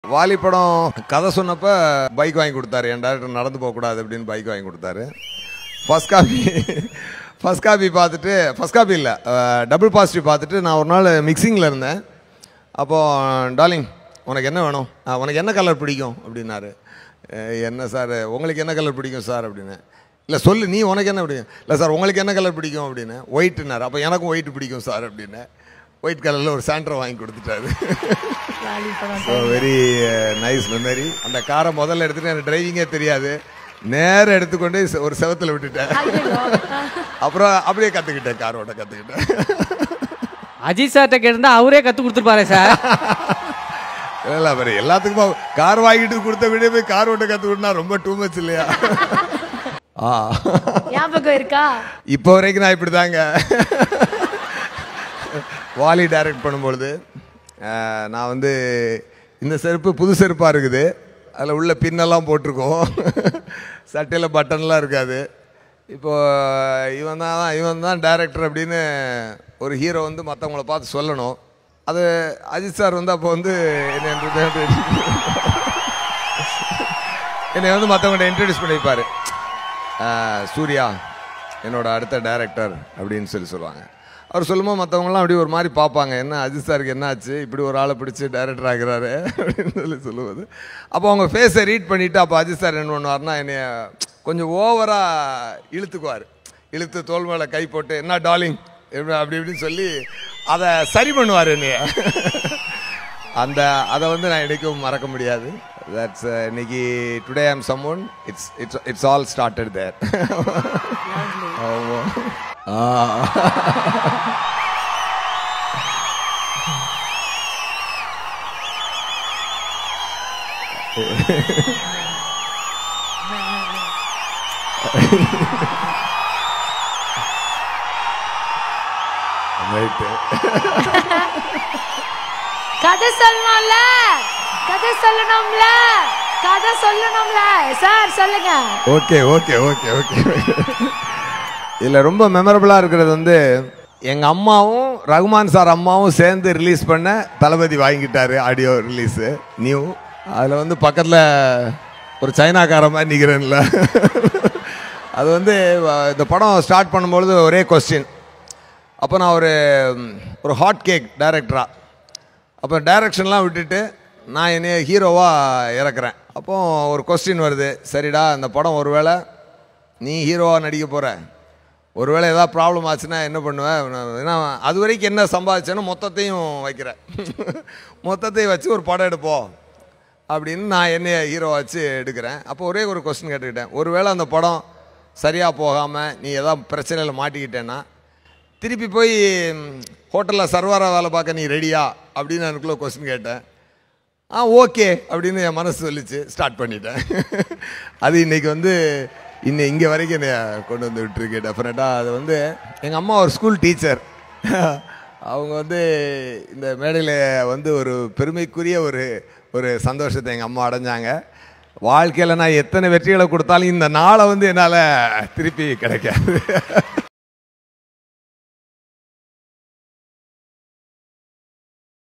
வாலி படம் கதை சொன்னப்ப பைக் வாங்கி கொடுத்தாரு என் டேரக்டர் நடந்து போகக்கூடாது அப்படின்னு பைக் வாங்கி கொடுத்தாரு ஃபர்ஸ்ட் காப்பி ஃபர்ஸ்ட் காப்பி பார்த்துட்டு ஃபர்ஸ்ட் காப்பி இல்லை டபுள் பாசிட்டிவ் பார்த்துட்டு நான் ஒரு நாள் மிக்சிங்கில் இருந்தேன் அப்போது டார்லிங் உனக்கு என்ன வேணும் "ஆ, உனக்கு என்ன கலர் பிடிக்கும் அப்படின்னாரு "அஹ், என்ன சார் உங்களுக்கு என்ன கலர் பிடிக்கும் சார் அப்படின்னு இல்லை சொல்லு நீ உனக்கு என்ன பிடிக்கும் இல்லை சார் உங்களுக்கு என்ன கலர் பிடிக்கும் அப்படின்னு ஒயிட்டுனார் அப்போ எனக்கும் ஒயிட் பிடிக்கும் சார் அப்படின்னு ஒயிட் கலரில் ஒரு சாண்ட்ரை வாங்கி கொடுத்துட்டாரு ஸோ வெரி நைஸ் மெமரி அந்த காரை முதல்ல எடுத்துட்டு எனக்கு டிரைவிங்கே தெரியாது நேரம் எடுத்துக்கொண்டு செ- ஒரு செவத்தில் விட்டுட்டேன் அப்புறம் அப்படியே கற்றுக்கிட்டேன் கார் ஓட்ட கற்றுக்கிட்டேன் அஜித் சார்கிட்ட கேட்டிருந்தா அவரே கத்து கொடுத்துருப்பாரு சார் இல்லை அப்புறம் எல்லாத்துக்குமா கார் வாங்கிட்டு கொடுத்த விட போய் கார் ஓட்ட கற்றுக்கிட்டா ரொம்ப டூ மச் இல்லையா ஆ ஞாபகம் இருக்கா இப்போ வரைக்கும் நான் இப்படி தாங்க வாலி டைரக்ட் பண்ணும்பொழுது அஹ், நான் வந்து இந்த செருப்பு புது செருப்பாக இருக்குது அதில் உள்ள பின்னெல்லாம் போட்டிருக்கோம் சட்டையில் பட்டன்லாம் இருக்காது இப்போ இவன் தான் இவன் தான் டேரக்டர் அப்படின்னு ஒரு ஹீரோ வந்து மற்றவங்கள பார்த்து சொல்லணும் அது அஜித் சார் வந்து அப்போ வந்து என்னை என்னை வந்து மற்றவங்கள்ட்ட இன்ட்ரடியூஸ் பண்ணிப்பார் சூர்யா என்னோட அடுத்த டைரக்டர் அப்படின்னு சொல்லி சொல்லுவாங்க அவர் சொல்லும்போது மற்றவங்களாம் அப்படி ஒரு மாதிரி பார்ப்பாங்க என்ன அஜித் சாருக்கு என்ன ஆச்சு இப்படி ஒரு ஆளை பிடிச்சி டைரக்டர் ஆகிறாரு அப்படின்னு சொல்லி சொல்லுவது அப்போ அவங்க ஃபேஸை ரீட் பண்ணிவிட்டு அப்போ அஜித் சார் என்ன பண்ணுவார்னா என்னைய கொஞ்சம் ஓவராக இழுத்துக்குவார் இழுத்து தோல் மேலே கை போட்டு என்ன டார்லிங் எப்படி அப்படி இப்படின்னு சொல்லி அதை சரி பண்ணுவார் என்னைய அந்த அதை வந்து நான் என்னைக்கும் மறக்க முடியாது தட்ஸ் இன்னைக்கு today I'm someone it's it's it's all started there right கதை சொல்லணும்ல கதை சொல்லணும்ல கதை சொல்லணும்ல சார் சொல்லுங்க ஓகே ஓகே ஓகே ஓகே இதில் ரொம்ப மெமரபிளாக இருக்கிறது வந்து எங்கள் அம்மாவும் ரகுமான் சார் அம்மாவும் சேர்ந்து ரிலீஸ் பண்ண தளபதி வாங்கிட்டாரு ஆடியோ ரிலீஸு நியூ அதில் வந்து பக்கத்தில் ஒரு சைனாக்கார மாதிரி நிற்கிறேன்ல அது வந்து அஹ், இந்த படம் ஸ்டார்ட் பண்ணும்பொழுது ஒரே கொஸ்டின் அப்போ நான் ஒரு ம், ஒரு ஹாட் கேக் டைரக்டரா அப்போ டைரக்ஷன்லாம் விட்டுட்டு நான் என்னைய ஹீரோவாக இறக்குறேன் அப்போ ஒரு கொஸ்டின் வருது சரிடா இந்த படம் ஒருவேளை நீ ஹீரோவாக நடிக்க போகிற ஒருவேளை ஏதாவது ப்ராப்ளம் ஆச்சுன்னா என்ன பண்ணுவேன் ஏன்னா அது வரைக்கும் என்ன சம்பாதிச்சேன்னு மொத்தத்தையும் வைக்கிறேன் மொத்தத்தையும் வச்சு ஒரு படம் எடுப்போம் அப்படின்னு நான் என்னைய ஹீரோ வச்சு எடுக்கிறேன் அப்போ ஒரே ஒரு கொஸ்டின் கேட்டுக்கிட்டேன் ஒருவேளை அந்த படம் சரியாக போகாமல் நீ ஏதாவது பிரச்சனையில் மாட்டிக்கிட்டேன்னா திருப்பி போய் ஹோட்டலில் சர்வராக வேலை பார்க்க நீ ரெடியா அப்படின்னு எனக்குள்ள கொஸ்டின் கேட்டேன் ஆ ஓகே அப்படின்னு என் மனசு சொல்லிச்சு ஸ்டார்ட் பண்ணிட்டேன் அது இன்னைக்கு வந்து இன்னை இங்கே வரைக்கும் என்னை கொண்டு வந்து விட்டுருக்கு டெஃபினட்டாக அது வந்து எங்கள் அம்மா ஒரு ஸ்கூல் டீச்சர் அவங்க வந்து இந்த மேடையில் வந்து ஒரு பெருமைக்குரிய ஒரு ஒரு சந்தோஷத்தை எங்கள் அம்மா அடைஞ்சாங்க வாழ்க்கையில் நான் எத்தனை வெற்றிகளை கொடுத்தாலும் இந்த நாளை வந்து என்னால் திருப்பி கிடைக்காது